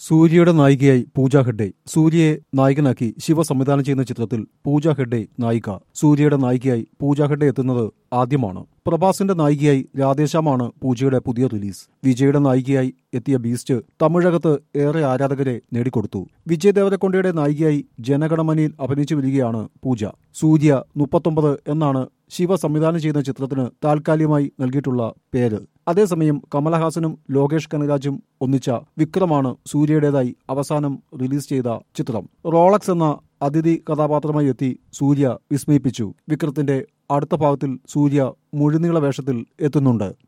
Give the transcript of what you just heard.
സൂര്യയുടെ നായികയായി പൂജ ഹെഗ്ഡെ സൂര്യയെ നായകനാക്കി ശിവ സംവിധാനം ചെയ്യുന്ന ചിത്രത്തിൽ പൂജ ഹെഗ്ഡെ നായിക സൂര്യയുടെ നായികയായി പൂജ ഹെഗ്ഡെ എത്തുന്നത് ആദ്യമാണ് പ്രഭാസിന്റെ നായികയായി രാധേശ്യാമാണ് പൂജയുടെ പുതിയ റിലീസ് വിജയുടെ നായികയായി എത്തിയ ബീസ്റ്റ് തമിഴകത്ത് ഏറെ ആരാധകരെ നേടിക്കൊടുത്തു വിജയ് ദേവരക്കൊണ്ടയുടെ നായികയായി ജനഗണമനയിൽ അഭിനയിച്ചു വരികയാണ് പൂജ സൂര്യ മുപ്പത്തൊമ്പത് എന്നാണ് ശിവ സംവിധാനം ചെയ്യുന്ന ചിത്രത്തിന് താൽക്കാലികമായി നൽകിയിട്ടുള്ള പേര് അതേസമയം കമലഹാസനും ലോകേഷ് കനരാജും ഒന്നിച്ച വിക്രമാണ് സൂര്യയുടേതായി അവസാനം റിലീസ് ചെയ്ത ചിത്രം റോളക്സ് എന്ന അതിഥി കഥാപാത്രമായി എത്തി സൂര്യ വിസ്മയിപ്പിച്ചു വിക്രത്തിന്റെ അടുത്ത ഭാഗത്തിൽ സൂര്യ മുഴുനീള വേഷത്തിൽ എത്തുന്നുണ്ട്